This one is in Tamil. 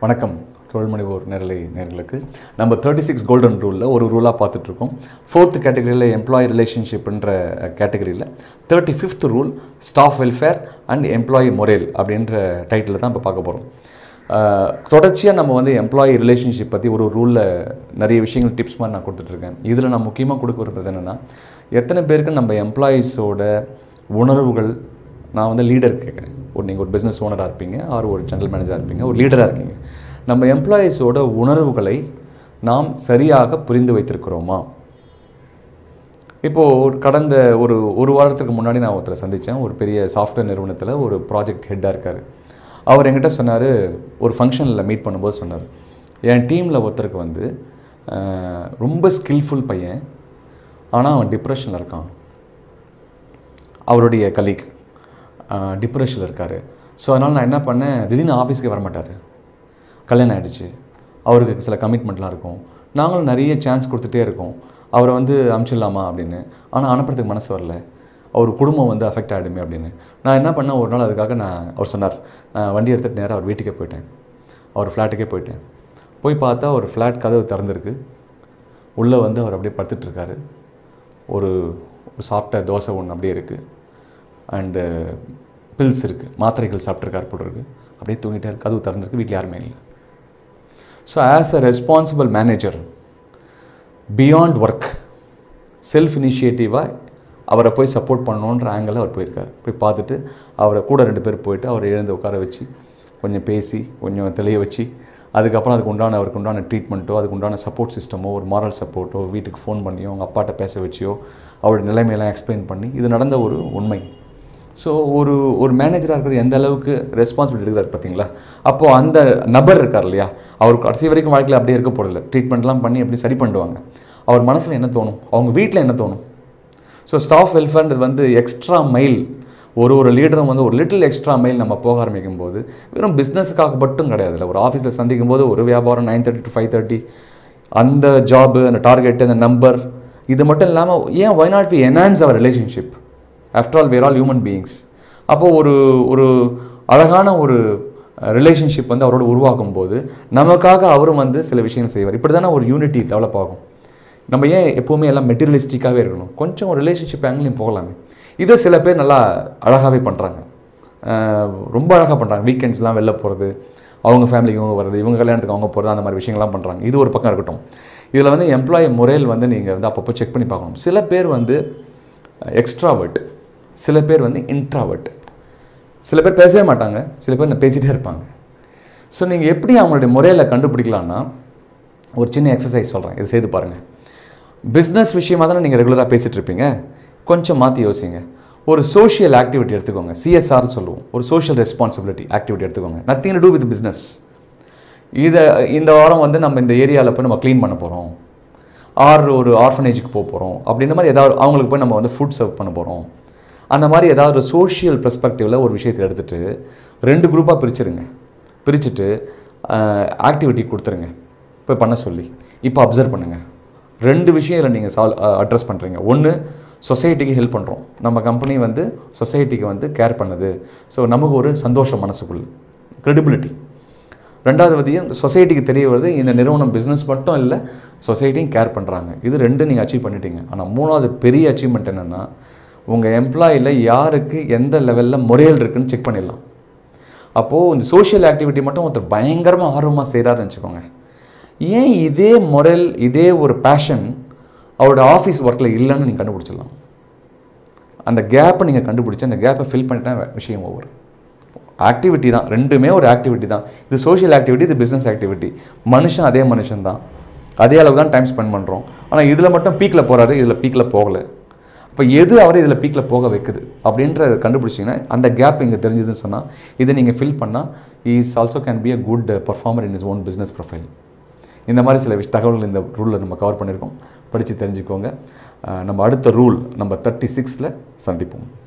வணக்கம் மணி ஓர் நேரலை நேர்களுக்கு நம்ம தேர்ட்டி சிக்ஸ் கோல்டன் ரூலில் ஒரு ரூலாக பார்த்துட்ருக்கோம் ஃபோர்த் கேட்டகரியில் எம்ப்ளாயி ரிலேஷன்ஷிப்ன்ற கேட்டகரியில் thirty fifth rule staff welfare and employee morale அப்படின்ற டைட்டில் தான் இப்போ பார்க்க போகிறோம் தொடர்ச்சியாக நம்ம வந்து எம்ப்ளாயி ரிலேஷன்ஷிப் பற்றி ஒரு ரூலில் நிறைய விஷயங்கள் டிப்ஸ் மாதிரி நான் கொடுத்துட்ருக்கேன் இதில் நான் முக்கியமாக கொடுக்க விரும்புறது என்னென்னா எத்தனை பேருக்கு நம்ம எம்ப்ளாயீஸோட உணர்வுகள் நான் வந்து லீடர் கேட்குறேன் ஒரு நீங்கள் ஒரு பிஸ்னஸ் ஓனராக இருப்பீங்க ஆர் ஒரு ஜெனரல் மேனேஜராக இருப்பீங்க ஒரு லீடராக இருக்கீங்க நம்ம எம்ப்ளாயீஸோட உணர்வுகளை நாம் சரியாக புரிந்து வைத்திருக்கிறோமா இப்போது கடந்த ஒரு ஒரு வாரத்துக்கு முன்னாடி நான் ஒருத்தரை சந்தித்தேன் ஒரு பெரிய சாஃப்ட்வேர் நிறுவனத்தில் ஒரு ப்ராஜெக்ட் ஹெட்டாக இருக்கார் அவர் என்கிட்ட சொன்னார் ஒரு ஃபங்க்ஷனில் மீட் பண்ணும்போது சொன்னார் என் டீமில் ஒருத்தருக்கு வந்து அஹ், ரொம்ப ஸ்கில்ஃபுல் பையன் ஆனால் அவன் டிப்ரெஷனில் இருக்கான் அவருடைய கலீக் டிப்ரெஷனில் இருக்கார் ஸோ அதனால் நான் என்ன பண்ணேன் திடீர்னு ஆஃபீஸ்க்கு வர மாட்டார் கல்யாணம் ஆகிடுச்சு அவருக்கு சில கமிட்மெண்ட்லாம் இருக்கும் நாங்களும் நிறைய சான்ஸ் கொடுத்துட்டே இருக்கோம் அவரை வந்து அனுப்பிச்சிடலாமா அப்படின்னு ஆனால் அனுப்புறதுக்கு மனசு வரல அவர் குடும்பம் வந்து அஃபெக்ட் ஆகிடுமே அப்படின்னு நான் என்ன பண்ணேன் ஒரு நாள் அதுக்காக நான் அவர் சொன்னார் நான் வண்டி எடுத்துகிட்டு நேராக அவர் வீட்டுக்கே போயிட்டேன் அவர் ஃப்ளாட்டுக்கே போயிட்டேன் போய் பார்த்தா ஒரு ஃப்ளாட் கதவு திறந்துருக்கு உள்ளே வந்து அவர் அப்படியே படுத்துட்டு இருக்காரு ஒரு ஒரு சாப்பிட்ட தோசை ஒன்று அப்படியே இருக்குது அண்டு பில்ஸ் இருக்குது மாத்திரைகள் சாப்பிட்ருக்காரு போல இருக்குது அப்படியே தூங்கிட்டார் கதவு திறந்துருக்கு வீட்டில் யாருமே இல்லை so as a responsible manager beyond work self இனிஷியேட்டிவாக அவரை போய் சப்போர்ட் பண்ணணுன்ற ஆங்கிளில் அவர் போயிருக்கார் போய் பார்த்துட்டு அவரை கூட ரெண்டு பேர் போயிட்டு அவரை எழுந்து உட்கார வச்சு கொஞ்சம் பேசி கொஞ்சம் தெளிய வச்சு அதுக்கப்புறம் அதுக்கு உண்டான அவருக்கு உண்டான ட்ரீட்மெண்ட்டோ அதுக்கு உண்டான சப்போர்ட் சிஸ்டமோ ஒரு மாரல் சப்போர்ட்டோ வீட்டுக்கு ஃபோன் பண்ணியோ அவங்க அப்பாட்ட பேச வச்சியோ அவருடைய நிலைமையெல்லாம் எக்ஸ்பிளைன் பண்ணி இது நடந்த ஒரு உண்மை ஸோ ஒரு ஒரு மேனேஜராக இருக்கிறது எந்த அளவுக்கு ரெஸ்பான்சிபிலிட்டி எடுக்கிறார் பார்த்தீங்களா அப்போது அந்த நபர் இருக்கார் இல்லையா அவருக்கு கடைசி வரைக்கும் வாழ்க்கையில் அப்படியே இருக்க போகிறதில்ல ட்ரீட்மெண்ட்லாம் பண்ணி எப்படி சரி பண்ணுவாங்க அவர் மனசில் என்ன தோணும் அவங்க வீட்டில் என்ன தோணும் ஸோ ஸ்டாஃப் வெல்ஃபேர்ன்றது வந்து எக்ஸ்ட்ரா மைல் ஒரு ஒரு லீடரும் வந்து ஒரு லிட்டில் எக்ஸ்ட்ரா மைல் நம்ம போக ஆரம்பிக்கும் போது வெறும் பிஸ்னஸுக்காக மட்டும் கிடையாதுல்ல ஒரு ஆஃபீஸில் சந்திக்கும் போது ஒரு வியாபாரம் nine thirty to five thirty அந்த ஜாபு அந்த டார்கெட்டு அந்த நம்பர் இது மட்டும் இல்லாமல் ஏன் why not we enhance our relationship after all we're all human beings அப்போது ஒரு ஒரு அழகான ஒரு ரிலேஷன்ஷிப் வந்து அவரோட உருவாக்கும் போது நமக்காக அவரும் வந்து சில விஷயங்கள் செய்வார் இப்படி தானே ஒரு யூனிட்டி டெவலப் ஆகும் நம்ம ஏன் எப்போவுமே எல்லாம் மெட்டீரியலிஸ்டிக்காகவே இருக்கணும் கொஞ்சம் ஒரு ரிலேஷன்ஷிப் ஆங்கிலையும் போகலாமே இதை சில பேர் நல்லா அழகாகவே பண்ணுறாங்க ரொம்ப அழகாக பண்ணுறாங்க வீக்கெண்ட்ஸ்லாம் வெளில போகிறது அவங்க ஃபேமிலிக்கு இவங்க வர்றது இவங்க கல்யாணத்துக்கு அவங்க போகிறது அந்த மாதிரி விஷயங்கள்லாம் பண்ணுறாங்க இது ஒரு பக்கம் இருக்கட்டும் இதில் வந்து எம்ப்ளாயி முறையில் வந்து நீங்கள் வந்து அப்பப்போ செக் பண்ணி பார்க்கணும் சில பேர் வந்து எக்ஸ்ட்ராவர்ட் சில பேர் வந்து இன்ட்ராவர்ட் சில பேர் பேசவே மாட்டாங்க சில பேர் பேசிகிட்டே இருப்பாங்க ஸோ நீங்கள் எப்படி அவங்களுடைய முறையில் கண்டுபிடிக்கலாம்னா ஒரு சின்ன எக்ஸசைஸ் சொல்கிறேன் இது செய்து பாருங்கள் பிஸ்னஸ் விஷயமாக தானே நீங்கள் ரெகுலராக பேசிகிட்டு இருப்பீங்க கொஞ்சம் மாற்றி யோசிங்க ஒரு சோஷியல் ஆக்டிவிட்டி எடுத்துக்கோங்க சிஎஸ்ஆர்னு சொல்லுவோம் ஒரு சோஷியல் ரெஸ்பான்சிபிலிட்டி ஆக்டிவிட்டி எடுத்துக்கோங்க nothing to do with business இதை இந்த வாரம் வந்து நம்ம இந்த ஏரியாவில் போய் நம்ம க்ளீன் பண்ண போகிறோம் ஆர் ஒரு ஆர்ஃபனேஜுக்கு போக போகிறோம் அப்படின்ற மாதிரி ஏதாவது அவங்களுக்கு போய் நம்ம வந்து ஃபுட் சர்வ் பண்ண போகிறோம் அந்த மாதிரி ஏதாவது ஒரு சோஷியல் பெர்ஸ்பெக்டிவில் ஒரு விஷயத்தை எடுத்துகிட்டு ரெண்டு குரூப்பாக பிரிச்சுருங்க பிரிச்சுட்டு ஆக்டிவிட்டி கொடுத்துருங்க போய் பண்ண சொல்லி இப்போ அப்சர்வ் பண்ணுங்கள் ரெண்டு விஷயம் இதில் நீங்கள் சால்வ் அட்ரஸ் பண்ணுறீங்க ஒன்று சொசைட்டிக்கு ஹெல்ப் பண்ணுறோம் நம்ம கம்பெனி வந்து சொசைட்டிக்கு வந்து கேர் பண்ணுது ஸோ நமக்கு ஒரு சந்தோஷம் மனசுக்குள்ள credibility ரெண்டாவது பற்றியும் சொசைட்டிக்கு தெரிய வருது இந்த நிறுவனம் பிஸ்னஸ் மட்டும் இல்லை சொசைட்டியும் கேர் பண்ணுறாங்க இது ரெண்டு நீங்கள் அச்சீவ் பண்ணிட்டீங்க ஆனால் மூணாவது பெரிய அச்சீவ்மெண்ட் என்னென்னா உங்கள் எம்ப்ளாயில் யாருக்கு எந்த லெவலில் முறையில் இருக்குன்னு செக் பண்ணிடலாம் அப்போது இந்த சோஷியல் ஆக்டிவிட்டி மட்டும் ஒருத்தர் பயங்கரமாக ஆர்வமாக செய்கிறாருன்னு வச்சுக்கோங்க ஏன் இதே முறையில் இதே ஒரு பேஷன் அவரோட ஆஃபீஸ் ஒர்க்கில் இல்லைன்னு நீங்கள் கண்டுபிடிச்சிடலாம் அந்த கேப்பை நீங்கள் கண்டுபிடிச்சி அந்த கேப்பை ஃபில் பண்ணிட்டா விஷயம் ஒவ்வொரு ஆக்டிவிட்டி தான் ரெண்டுமே ஒரு ஆக்டிவிட்டி தான் இது சோஷியல் ஆக்டிவிட்டி இது பிஸ்னஸ் ஆக்டிவிட்டி மனுஷன் அதே மனுஷன் தான் அதே அளவு தான் டைம் ஸ்பெண்ட் பண்ணுறோம் ஆனால் இதில் மட்டும் பீக்கில் போகிறாரு இதில் பீக்கில் போகலை இப்போ எது அவரை இதில் பீக்கில் போக வைக்குது அப்படின்ற கண்டுபிடிச்சிங்கன்னா அந்த கேப் இங்கே தெரிஞ்சதுன்னு சொன்னால் இதை நீங்கள் ஃபில் பண்ணால் is also can be a good performer in his own business profile இந்த மாதிரி சில விஷ் தகவல்கள் இந்த ரூலில் நம்ம கவர் பண்ணியிருக்கோம் படித்து தெரிஞ்சுக்கோங்க அஹ் நம்ம அடுத்த ரூல் நம்ம தேர்ட்டி சிக்ஸில் சந்திப்போம்